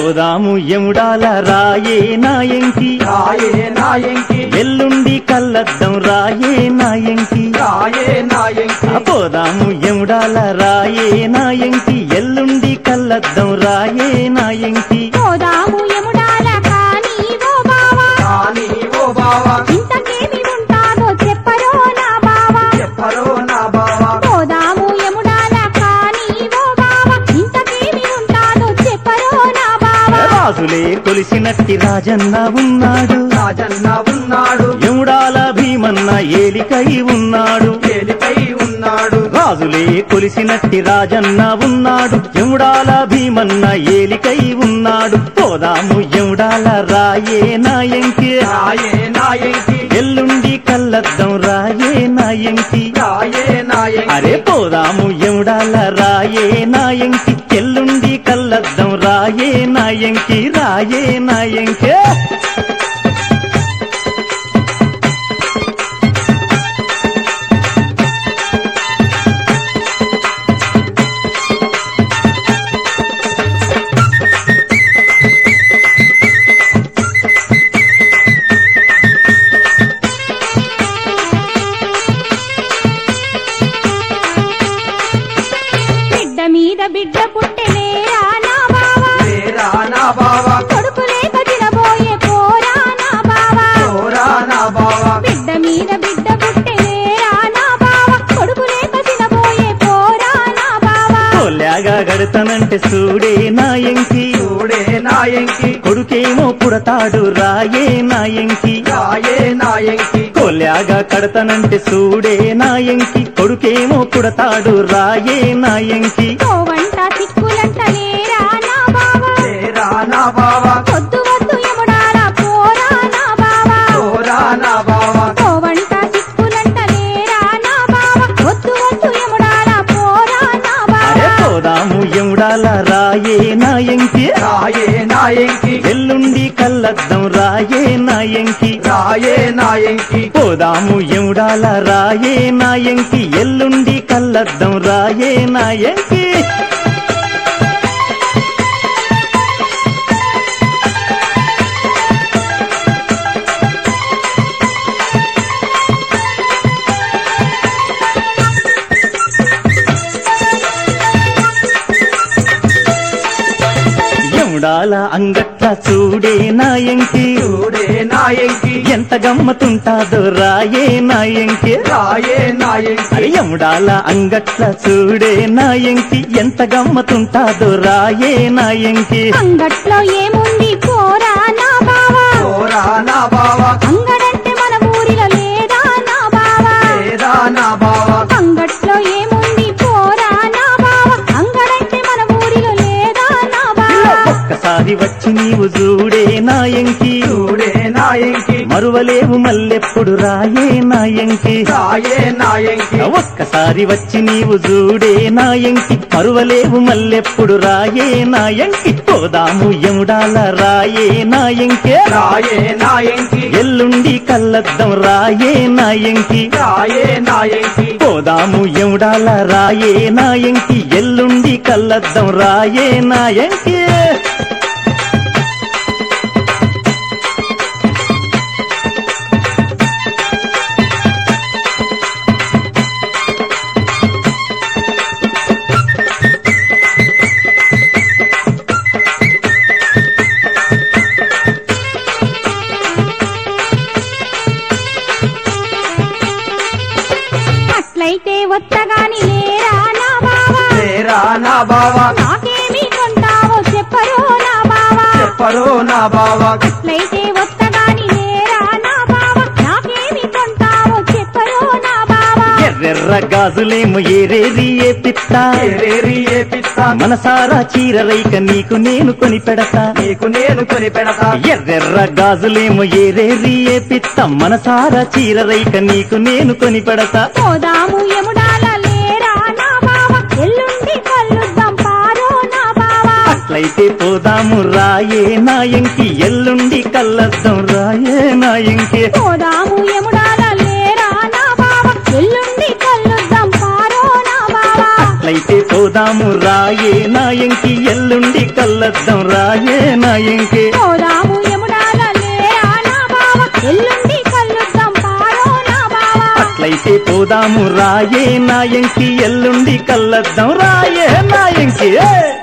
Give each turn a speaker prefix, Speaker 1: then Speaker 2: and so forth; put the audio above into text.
Speaker 1: పోదాము ఎముడాల రాయే నాయంకి
Speaker 2: రాయే నాయంకి
Speaker 1: ఎల్లుండి కల్లద్దం రాయే నాయంకి
Speaker 2: రాయే నాయంకి
Speaker 1: పోదాము ఎముడాల రాయే నాయంకి ఎల్లుండి కల్లద్దం రాయే నాయంకి
Speaker 3: పోదాము ఎముడాల కానీ ఓ బావా
Speaker 2: కానీ ఓ బావా
Speaker 3: ఇంతకేమి ఉంటాదో చెప్పరో నా బావా
Speaker 2: చెప్పరో నా బావా
Speaker 3: పోదాము ఎముడాల కానీ ఓ బావా ఇంతకేమి ఉంటాదో చెప్పరో నా బావా
Speaker 1: రాజులే కొలిసినట్టి రాజన్న ఉన్నాడు
Speaker 2: రాజన్న ఉన్నాడు
Speaker 1: ఎముడాల భీమన్న ఏలికై ఉన్నాడు
Speaker 2: ఏలిపై ఉన్నాడు
Speaker 1: రాజులే కొలిసినట్టి రాజన్న ఉన్నాడు ఎముడాల భీమన్న ఏలికై ఉన్నాడు పోదాము ఎముడాల రాయే నాయంకి
Speaker 2: రాయే నాయంకి
Speaker 1: ఎల్లుండి కల్లద్దం రాయే నాయంకి
Speaker 2: రాయే నాయంకి
Speaker 1: అరే పోదాము ఎముడాల రాయే నాయంకి ఎల్లుండి కల్లద్దం రాయే నాయంకి రాయే నాయంకే
Speaker 3: బిడ్డ మీద బిడ్డ పుట్టెనేరా నా బావా
Speaker 2: లేరా నా బావా
Speaker 3: కొడుకు లేక తినబోయే పోరా నా బావా
Speaker 2: ఓరా నా బావా
Speaker 3: బిడ్డ మీద బిడ్డ పుట్టెనేరా నా బావా కొడుకు లేక తినబోయే పోరా నా బావా
Speaker 1: కొల్లాగా గడతానంటే సూడే నాయంకి
Speaker 2: చూడే నాయంకి
Speaker 1: కొడుకేమో పుడతాడు రాయే నాయంకి
Speaker 2: రాయే నాయంకి
Speaker 1: కొల్లాగా కడతానంటే సూడే నాయంకి కొడుకేమో పుడతాడు రాయే నాయంకి
Speaker 3: కోవంట సిక్కులంట లేరా నా బావా
Speaker 2: లేరా నా బావా
Speaker 3: వద్దు వద్దు ఎముడారా పోరా నా బావా
Speaker 2: ఓరా నా బావా
Speaker 3: కోవంట సిక్కులంట లేరా నా బావా వద్దు వద్దు ఎముడారా పోరా నా
Speaker 1: అరే
Speaker 3: బావా
Speaker 1: పోదాము ఎముడాల రాయే నాయంకి
Speaker 2: రాయే నాయంకి
Speaker 1: ఎల్లుండి కల్లద్దం రాయే నాయంకి
Speaker 2: రాయే నాయంకి
Speaker 1: పోదాము ఎముడాల రాయే నాయంకి ఎల్లుండి కల్లద్దం రాయే నాయంకి ఎముడాల అంగట్ల చూడే నాయంకి
Speaker 2: చూడే నాయంకి
Speaker 1: ఎంత గమ్మతుంటాదో రాయే నాయంకి
Speaker 2: రాయే నాయంకి
Speaker 1: అరే ఎముడాల అంగట్ల చూడే నాయంకి ఎంత గమ్మతుంటాదో రాయే నాయంకి
Speaker 3: అంగట్లో ఏముంది పోరా నా బావా
Speaker 2: ఓరా నా బావా
Speaker 3: అంగడంటే మన ఊరిలో లేదా నా బావా
Speaker 2: లేరా నా బావా
Speaker 3: అంగట్లో ఏముంది పోరా నా బావా అంగడంటే మన ఊరిలో లేదా నా బావా
Speaker 1: ఒక్కసారి వచ్చి నీవు చూడే నాయంకి
Speaker 2: చూడే నాయంకి
Speaker 1: మరువలేవు మల్లెప్పుడు రాయే నాయంకి
Speaker 2: రాయే నాయంకి
Speaker 1: ఒక్కసారి వచ్చి నీవు చూడే నాయంకి మరువలేవు మల్లెప్పుడు రాయే నాయంకి పోదాము ఎముడాల రాయే నాయంకే
Speaker 2: రాయే నాయంకి
Speaker 1: ఎల్లుండి కల్లద్దం రాయే నాయంకి
Speaker 2: రాయే నాయంకి
Speaker 1: పోదాము ఎముడాల రాయే నాయంకి ఎల్లుండి కల్లద్దం రాయే నాయంకి
Speaker 3: అట్లయితే వత్తగాని లేరా నా బావా
Speaker 2: లేరా నా బావా
Speaker 3: నాకేమి కొంటావో చెప్పరో నా బావా
Speaker 2: చెప్పరో నా బావా
Speaker 3: అట్లయితే వత్తగాని లేరా నా బావా నాకేమి కొంటావో చెప్పరో నా బావా
Speaker 1: ఎర్రెర్ర గాజులేమో ఏరేరి ఏ పిత్త
Speaker 2: ఏరేరి ఏ పిస్తా
Speaker 1: మనసారా చీర రైక నీకు నేను కొని పెడతా
Speaker 2: నీకు నేను కొని పెడతా
Speaker 1: ఎర్రెర్ర గాజులేమో ఏరేరి ఏ పిత్త మనసారా చీర రైక నీకు నేను కొని పెడతా
Speaker 3: పోదాము ఎముడాల లేరా నా బావా ఎల్లుండి కలుద్దాం పారో నా బావా
Speaker 1: అట్లయితే పోదాము రాయే నాయంకి ఎల్లుండి కల్లద్దం రాయే నాయంకి
Speaker 3: పోదాము ఎముడాల లేరా నా బావా ఎల్లుండి కలుద్దాం పారో నా బావా
Speaker 1: అట్లయితే పోదాము పోదాము రాయే నాయంకి ఎల్లుండి కల్లద్దాం రాయే నాయంకి
Speaker 3: పోదాము యమునాల లేరా నా బావ ఎల్లుండి కలుద్దాం పారో నా బావ
Speaker 1: అట్లయితే పోదాము రాయే నాయంకి ఎల్లుండి కల్లద్దాం రాయే నాయంకి ఏ!